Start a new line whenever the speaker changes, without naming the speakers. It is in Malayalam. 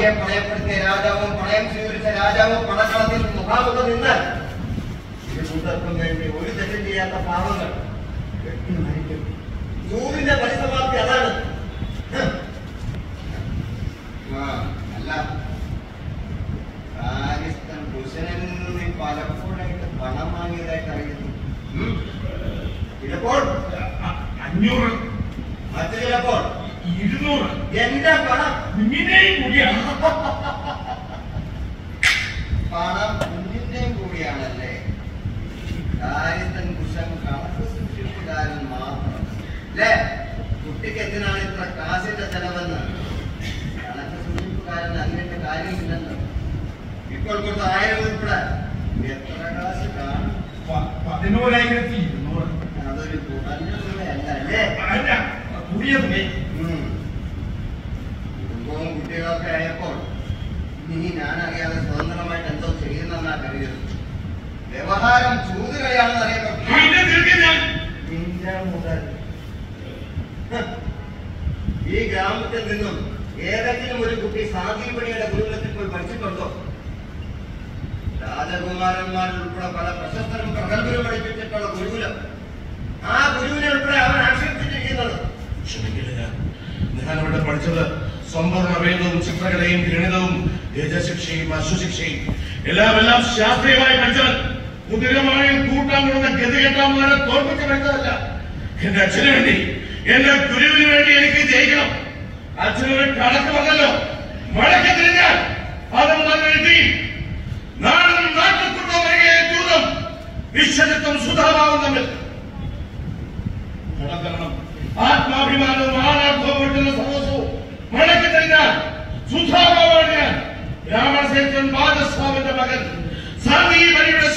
ഭാര്യയെ പണയപ്പെടുത്തിയ രാജാവും പണയം സ്വീകരിച്ച രാജാവും പണക്കളത്തിൽ മുഖാമുഖം നിന്നാൽ ഇത് കൂട്ടർക്കും വേണ്ടി ഒരു തെറ്റും ചെയ്യാത്ത പാവങ്ങൾ വെട്ടി മരിക്കും സൂര്യന്റെ പരിസമാപ്തി അതാണ് ഹ്. ആ, അല്ല കാര്യസ്ഥൻ പുരുഷനിൽ നിന്ന് നീ പലപ്പോഴായിട്ട് പണം വാങ്ങിയതായിട്ട് അറിയുന്നു ഉം. ചിലപ്പോൾ
അഞ്ഞൂറ്
മറ്റു ചിലപ്പോൾ
ഇരുന്നൂറ്
എന്റെ പണം
കുഞ്ഞിനെയും കൂടിയാണ്
പണം കുഞ്ഞിന്റെയും കൂടിയാണല്ലേ കാര്യസ്ഥൻ കുശം കണക്ക് സൂക്ഷിപ്പുകാരൻ മാത്രം അല്ലേ കുട്ടിക്ക് എന്തിനാണ് ഇത്ര കാശിന്റെ ചെലവെന്ന് കണക്ക് സൂക്ഷിപ്പുകാരൻ അതിന്റെ കാര്യമില്ലെന്ന് ഇപ്പോൾ കൊടുത്ത ആയിരം ഉൾപ്പെടെ എത്ര കാശ് കാണും
പ- പതിനോരായിരത്തി ഇരുന്നൂറ്
അതൊരു കുറഞ്ഞ തുകയല്ല അല്ലേ
അല്ല കൂടിയ തുക
ഉം. കുടുംബവും കുട്ടികളൊക്കെ ആയപ്പോൾ ഇനി ഞാനറിയാതെ സ്വതന്ത്രമായിട്ട് എന്തോ ചെയ്യുന്നെന്നാ കരുതിയത് വ്യവഹാരം ചൂതുകയാണെന്ന് അറിയപ്പെട്ടു
അതിന്റെ തീർക്കാൻ ഞാൻ
നിന്റെ മുതൽ ഹ്. ഈ ഗ്രാമത്തിൽ നിന്നും ഏതെങ്കിലും ഒരു കുട്ടി സാധീപണിയുടെ ഗുരുകുലത്തിൽ പോയി പഠിച്ചിട്ടുണ്ടോ രാജകുമാരന്മാരിൽ ഉൾപ്പെടെ പല പ്രശസ്തരും പ്രഗത്ഭരും പഠിപ്പിച്ചിട്ടുള്ള ഗുരുകുലം ആ ഗുരുവിനെ ഉൾപ്പെടെ അവൻ ആക്ഷേപിച്ചിരിക്കുന്നത്
ക്ഷമിക്കില്ല ഞാൻ ഞാൻ അവിടെ പഠിച്ചത് സംഭരണവേദവും ചിത്രകലയും ഗണിതവും ഗജശിക്ഷയും അശ്വശിക്ഷയും എല്ലാം എല്ലാം ശാസ്ത്രീയമായി പഠിച്ചവൻ കുതിരമായും കൂട്ടാൻ കൊടുത്ത ഗതികെട്ടാമുള്ളവരെ തോൽപ്പിച്ച് പഠിച്ചതല്ല എന്റെ അച്ഛന് വേണ്ടി എന്റെ ഗുരുവിന് വേണ്ടി എനിക്ക് ജയിക്കണം അച്ഛനൊരു കണക്ക് പറഞ്ഞല്ലോ മഴയ്ക്ക് തിരിഞ്ഞാൽ അത് മുതൽ എഴുതി നാടും നാട്ടുകൂട്ടം വരികയെ ദൂതം വിശ്വജിത്വം സുധാഭാവം തമ്മിൽ കടക്കണം ആത്മാഭിമാനവും ആണാർത്ഥവും വീട്ടുന്ന സർവസ്വവും മടക്കി തന്നാൽ സുധാഭാവാണ് ഞാൻ ബ്രാഹ്മണശ്രേഷ്ഠൻ വാദസ്വാമിന്റെ മകൻ സാന്തി പരിയുടെ